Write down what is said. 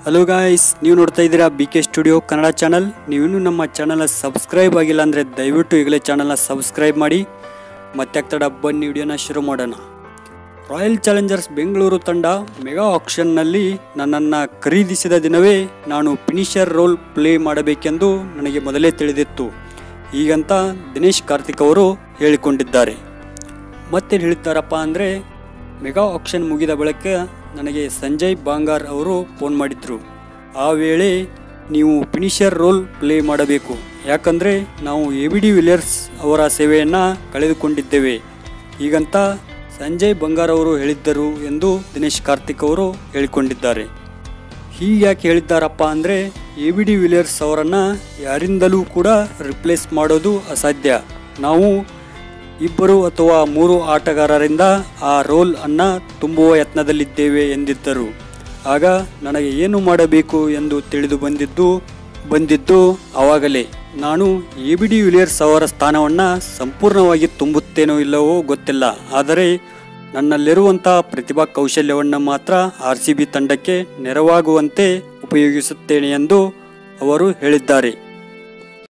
hello guys ನೀವು ನೋಡ್ತಾ ಇದ್ದೀರಾ B K studio Kannada channel ನೀವಿನ್ನೂ ನಮ್ಮ ಚಾನಲ್ನ ಸಬ್ಸ್ಕ್ರೈಬ್ ಆಗಿಲ್ಲ ಅಂದರೆ ದಯವಿಟ್ಟು ಈಗಲೇ ಚಾನಲ್ನ ಸಬ್ಸ್ಕ್ರೈಬ್ ಮಾಡಿ ಮತ್ತೆ ಆಗ್ತಡ ಬನ್ನಿ ವಿಡಿಯೋನ ಶುರು ಮಾಡೋಣ ರಾಯಲ್ ಚಾಲೆಂಜರ್ಸ್ ಬೆಂಗಳೂರು ತಂಡ ಮೆಗಾ ಆಕ್ಷನ್ನಲ್ಲಿ ನನ್ನನ್ನು ಖರೀದಿಸಿದ ದಿನವೇ ನಾನು ಫಿನಿಷರ್ ರೋಲ್ ಪ್ಲೇ ಮಾಡಬೇಕೆಂದು ನನಗೆ ಮೊದಲೇ ತಿಳಿದಿತ್ತು ಹೀಗಂತ ದಿನೇಶ್ ಕಾರ್ತಿಕ್ ಅವರು ಹೇಳಿಕೊಂಡಿದ್ದಾರೆ ಮತ್ತೇನು ಹೇಳಿದ್ದಾರಪ್ಪ ಅಂದರೆ ಮೆಗಾ ಆಕ್ಷನ್ ಮುಗಿದ ಬಳಿಕ ನನಗೆ ಸಂಜಯ್ ಬಾಂಗಾರ್ ಅವರು ಫೋನ್ ಮಾಡಿದ್ರು ಆ ವೇಳೆ ನೀವು ಫಿನಿಷರ್ ರೋಲ್ ಪ್ಲೇ ಮಾಡಬೇಕು ಯಾಕಂದರೆ ನಾವು ಎ ಬಿ ಡಿ ವಿಲಿಯರ್ಸ್ ಅವರ ಸೇವೆಯನ್ನು ಕಳೆದುಕೊಂಡಿದ್ದೇವೆ ಹೀಗಂತ ಸಂಜಯ್ ಬಂಗಾರ್ ಅವರು ಹೇಳಿದ್ದರು ಎಂದು ದಿನೇಶ್ ಕಾರ್ತಿಕ್ ಅವರು ಹೇಳಿಕೊಂಡಿದ್ದಾರೆ ಹೀಗೆ ಯಾಕೆ ಹೇಳಿದ್ದಾರಪ್ಪ ಅಂದರೆ ಎ ಬಿ ಡಿ ವಿಲಿಯರ್ಸ್ ಅವರನ್ನು ಯಾರಿಂದಲೂ ಕೂಡ ರಿಪ್ಲೇಸ್ ಮಾಡೋದು ಅಸಾಧ್ಯ ನಾವು ಇಬ್ಬರು ಅಥವಾ ಮೂರು ಆಟಗಾರರಿಂದ ಆ ರೋಲ್ ಅನ್ನ ತುಂಬುವ ಯತ್ನದಲ್ಲಿದ್ದೇವೆ ಎಂದಿದ್ದರು ಆಗ ನನಗೆ ಏನು ಮಾಡಬೇಕು ಎಂದು ತಿಳಿದು ಬಂದಿದ್ದು ಬಂದಿದ್ದು ಆವಾಗಲೇ ನಾನು ಎ ಬಿ ಡಿ ವಿಲಿಯರ್ಸ್ ಅವರ ಸ್ಥಾನವನ್ನು ಸಂಪೂರ್ಣವಾಗಿ ತುಂಬುತ್ತೇನೋ ಇಲ್ಲವೋ ಗೊತ್ತಿಲ್ಲ ಆದರೆ ನನ್ನಲ್ಲಿರುವಂಥ ಪ್ರತಿಭಾ ಕೌಶಲ್ಯವನ್ನು ಮಾತ್ರ ಆರ್ ಸಿ ಬಿ ತಂಡಕ್ಕೆ ನೆರವಾಗುವಂತೆ ಉಪಯೋಗಿಸುತ್ತೇನೆ ಎಂದು ಅವರು ಹೇಳಿದ್ದಾರೆ